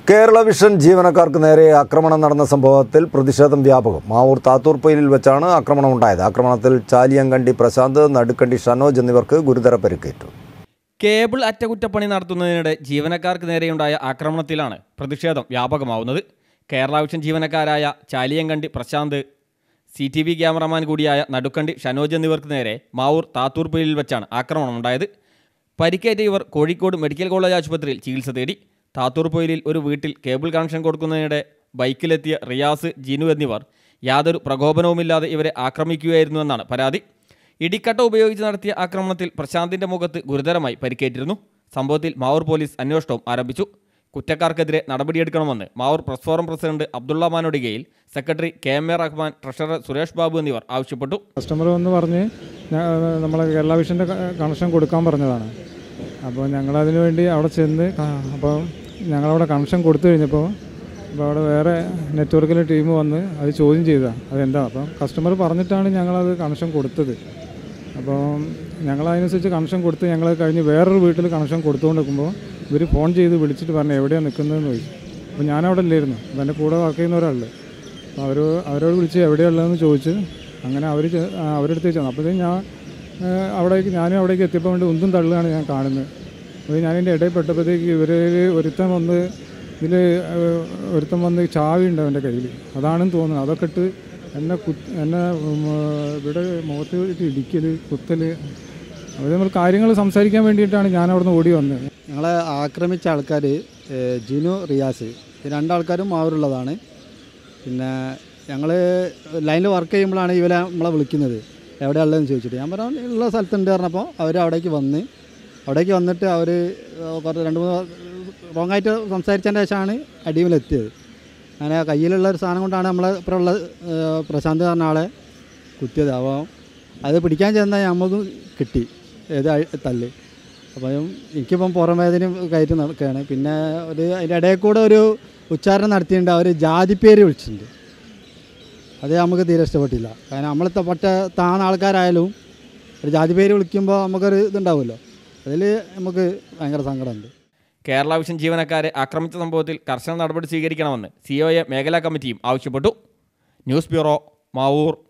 Kerala vision ജീവനക്കാർക്ക് നേരെ ആക്രമണം നടന്ന സംഭവത്തിൽ പ്രതിഷേധം വ്യാപകം മാവൂർ താത്തൂർപ്പൊയിലിൽ വെച്ചാണ് ആക്രമണം ഉണ്ടായത് ആക്രമണത്തിൽ ചാലിയങ്കണ്ടി പ്രശാന്ത് നടുക്കണ്ടി ഷനോജ് എന്നിവർക്ക് ഗുരുതര പരിക്കേറ്റു കേബിൾ അറ്റകുറ്റപ്പണി നടത്തുന്നതിനിടെ ജീവനക്കാർക്ക് നേരെയുണ്ടായ ആക്രമണത്തിലാണ് പ്രതിഷേധം വ്യാപകമാവുന്നത് കേരള വിഷൻ ജീവനക്കാരായ Chaliyankandi Prasanth C T V cameraman കൂടിയായ നടുക്കണ്ടി ഷനോജ് എന്നിവർക്ക് നേരെ മാവൂർ താത്തൂർപ്പൊയിലിൽ വെച്ചാണ് ആക്രമണമുണ്ടായത് പരിക്കേറ്റ ഇവർ കോഴിക്കോട് മെഡിക്കൽ കോളേജ് ആശുപത്രിയിൽ ചികിത്സ തേടി താത്തൂർപ്പൊയിലിൽ ഒരു വീട്ടിൽ കേബിൾ കണക്ഷൻ കൊടുക്കുന്നതിനിടെ ബൈക്കിലെത്തിയ റിയാസ് ജിനു എന്നിവർ യാതൊരു പ്രകോപനവുമില്ലാതെ ഇവരെ ആക്രമിക്കുകയായിരുന്നുവെന്നാണ് പരാതി ഇടിക്കട്ട ഉപയോഗിച്ച് നടത്തിയ ആക്രമണത്തിൽ പ്രശാന്തിന്റെ മുഖത്ത് ഗുരുതരമായി പരിക്കേറ്റിരുന്നു സംഭവത്തിൽ മാവൂർ പോലീസ് അന്വേഷണവും ആരംഭിച്ചു കുറ്റക്കാർക്കെതിരെ നടപടിയെടുക്കണമെന്ന് Mavoor press forum president Abdulla മാനോടികയിൽ secretary K M A Rahman treasurer Suresh Babu എന്നിവർ ആവശ്യപ്പെട്ടു കസ്റ്റമർ വന്ന് പറഞ്ഞ് ഞ- നമ്മളെ കേരള വിഷൻ്റെ കണക്ഷൻ കൊടുക്കാൻ പറഞ്ഞതാണ് അപ്പോൾ ഞങ്ങളതിന് വേണ്ടി അവിടെ ചെന്ന് ക- അപ്പോൾ ഞങ്ങളവിടെ കണക്ഷൻ കൊടുത്തു കഴിഞ്ഞപ്പോൾ അപ്പോൾ അവിടെ വേറെ നെറ്റ്വർക്കിലെ ടീം വന്ന് അത് ചോദ്യം ചെയ്തതാണ് അതെന്താ അപ്പം കസ്റ്റമർ പറഞ്ഞിട്ടാണ് ഞങ്ങളത് കണക്ഷൻ കൊടുത്തത് അപ്പോൾ ഞങ്ങൾ അതിനനുസരിച്ച് കണക്ഷൻ കൊടുത്ത് ഞങ്ങൾ കഴിഞ്ഞ് വേറൊരു വീട്ടിൽ കണക്ഷൻ കൊടുത്തുകൊണ്ട് നിൽക്കുമ്പോൾ ഇവർ ഫോൺ ചെയ്ത് വിളിച്ചിട്ട് പറഞ്ഞു എവിടെയാണ് നിൽക്കുന്നതെന്ന് ചോദിച്ചു അപ്പോൾ ഞാനവിടെ ഇല്ലായിരുന്നു അപ്പോൾ എൻ്റെ കൂടെ വർക്ക് ചെയ്യുന്ന ഒരാളുണ്ട് അപ്പോൾ അവർ അവരോട് വിളിച്ച് എവിടെയുള്ളതെന്ന് ചോദിച്ച് അങ്ങനെ അവർ അവരുടെ അടുത്ത് ചെന്നു അപ്പോഴത്തേക്കും ഞാൻ ആ, അവിടേക്ക് ഞാനും അവിടേക്ക് എത്തിയപ്പോൾ വേണ്ടി ഉന്തും തള്ളുകയാണ് ഞാൻ കാണുന്നത് അപ്പോൾ ഞാനിൻ്റെ ഇടയിൽ പെട്ടപ്പോഴത്തേക്ക് ഇവർ ഒരുത്തൻ വന്ന് ഇതിൽ ഒരുത്തൻ വന്ന് ചാവി ഉണ്ട് അവൻ്റെ കയ്യിൽ അതാണെന്ന് തോന്നുന്നത് അതൊക്കെ ഇട്ട് എന്നെ കുത്ത് എന്നെ ഉം, ഇവിടെ മുഖത്ത് ഇട്ട് ഇടിക്കൽ കുത്തൽ അവർ നമ്മൾ കാര്യങ്ങൾ സംസാരിക്കാൻ വേണ്ടിയിട്ടാണ് ഞാൻ അവിടുന്ന് ഓടി വന്നത് ഞങ്ങളെ ആക്രമിച്ച ആൾക്കാർ ജിനു റിയാസ് ഈ രണ്ടാൾക്കാരും മാവൂരുള്ളതാണ് പിന്നെ ഞങ്ങൾ ലൈനിൽ വർക്ക് ചെയ്യുമ്പോഴാണ് ഇവരെ നമ്മളെ വിളിക്കുന്നത് എവിടെയാണ് ഉള്ളതെന്ന് ചോദിച്ചിട്ട് ഞാൻ പറഞ്ഞു ഉള്ള സ്ഥലത്തുണ്ട് പറഞ്ഞപ്പോൾ അവർ അവിടേക്ക് വന്ന് അവിടേക്ക് വന്നിട്ട് അവർ കുറച്ച് രണ്ട് മൂന്ന് റോങ് ആയിട്ട് സംസാരിച്ചതിൻ്റെ ശേഷമാണ് അടിയിലെത്തിയത് അങ്ങനെ ആ കയ്യിലുള്ള ഒരു സാധനം കൊണ്ടാണ് നമ്മളെ ഇപ്പുറമുള്ള ഏഹ്, പ്രശാന്ത് പറഞ്ഞ ആളെ കുത്തിയത് അപ്പോൾ അത് പിടിക്കാൻ ചെന്നാൽ നമുക്ക് കിട്ടി ഏത് അഴി- തല്ല് അപ്പം എനിക്കിപ്പം പുറം വേദനയും കയറ്റി നടക്കുകയാണ് പിന്നെ ഒരു അതിൻ്റെ ഇടയിൽ കൂടെ ഒരു ഉച്ചാരണം നടത്തിയിട്ടുണ്ട് അവർ ജാതിപ്പേര് വിളിച്ചിട്ടുണ്ട് അത് നമുക്ക് തീരെ ഇഷ്ടപ്പെട്ടില്ല കാരണം നമ്മളത്തെ പറ്റ താന്ന ആൾക്കാരായാലും ഒരു ജാതിപ്പേര് വിളിക്കുമ്പോൾ നമുക്കൊരു ഇതുണ്ടാവുമല്ലോ അതിൽ നമുക്ക് ഭയങ്കര സങ്കടമുണ്ട് കേരള വിഷൻ ജീവനക്കാരെ ആക്രമിച്ച സംഭവത്തിൽ കർശന നടപടി സ്വീകരിക്കണമെന്ന് സി ഒ എ മേഖലാ കമ്മിറ്റിയും ആവശ്യപ്പെട്ടു ന്യൂസ് ബ്യൂറോ മാവൂർ